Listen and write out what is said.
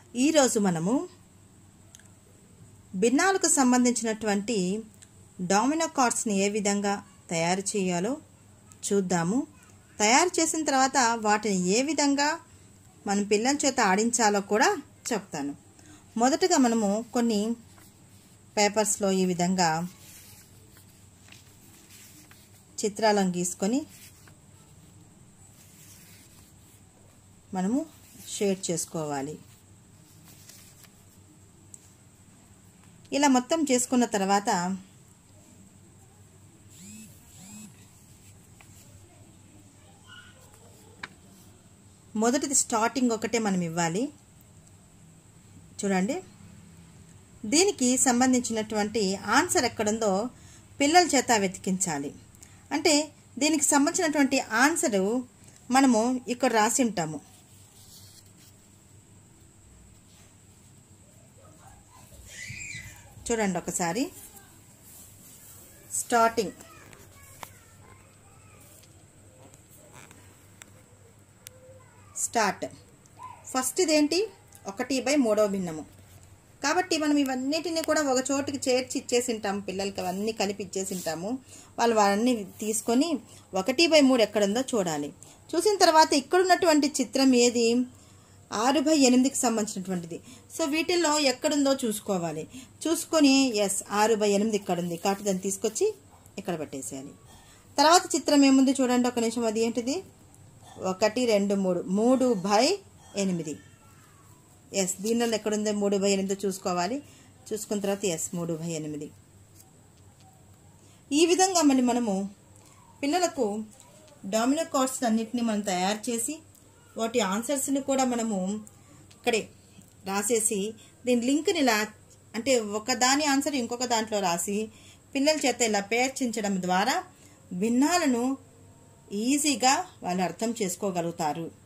ఈరోజు మనము భిన్నాలకు సంబంధించినటువంటి డామినో కార్డ్స్ని ఏ విధంగా తయారు చేయాలో చూద్దాము తయారు చేసిన తర్వాత వాటిని ఏ విధంగా మనం పిల్లల చేత ఆడించాలో కూడా చెప్తాను మొదటగా మనము కొన్ని పేపర్స్లో ఈ విధంగా చిత్రాలను గీసుకొని మనము షేడ్ చేసుకోవాలి ఇలా మొత్తం చేసుకున్న తర్వాత మొదటిది స్టార్టింగ్ ఒకటే మనం ఇవ్వాలి చూడండి దీనికి సంబంధించినటువంటి ఆన్సర్ ఎక్కడుందో పిల్లల చేత వెతికించాలి అంటే దీనికి సంబంధించినటువంటి ఆన్సరు మనము ఇక్కడ రాసి ఉంటాము చూడండి ఒకసారి స్టార్టింగ్ స్టార్ట్ ఫస్ట్ ఇదేంటి ఒకటి బై మూడవ భిన్నము కాబట్టి మనం ఇవన్నిటిని కూడా ఒక చోటుకి చేర్చి ఇచ్చేసి ఉంటాము పిల్లలకి అవన్నీ కలిపి ఇచ్చేసి ఉంటాము వాళ్ళు వారన్నీ తీసుకొని ఒకటి బై మూడు ఎక్కడుందో చూడాలి చూసిన తర్వాత ఇక్కడ ఉన్నటువంటి చిత్రం ఏది ఆరు బై ఎనిమిదికి సంబంధించినటువంటిది సో వీటిల్లో ఎక్కడుందో చూసుకోవాలి చూసుకొని ఎస్ ఆరు బై ఎనిమిది ఇక్కడ ఉంది కాబట్టి దాన్ని తీసుకొచ్చి ఇక్కడ పెట్టేసేయాలి తర్వాత చిత్రం ఏముంది చూడండి ఒక నిమిషం అది ఏంటిది ఒకటి రెండు మూడు మూడు బై ఎనిమిది ఎస్ దీనిలో ఎక్కడుందో మూడు బై ఎనిమిది చూసుకోవాలి చూసుకున్న తర్వాత ఎస్ మూడు బై ఎనిమిది ఈ విధంగా మళ్ళీ మనము పిల్లలకు డామినో కార్డ్స్ అన్నిటిని మనం తయారు చేసి వాటి ఆన్సర్స్ని కూడా మనము ఇక్కడే రాసేసి దీని లింక్ని ఇలా అంటే ఒక దాని ఆన్సర్ ఇంకొక దాంట్లో రాసి పిల్లల చేత ఇలా పేర్చించడం ద్వారా భిన్నాలను ఈజీగా వాళ్ళు అర్థం చేసుకోగలుగుతారు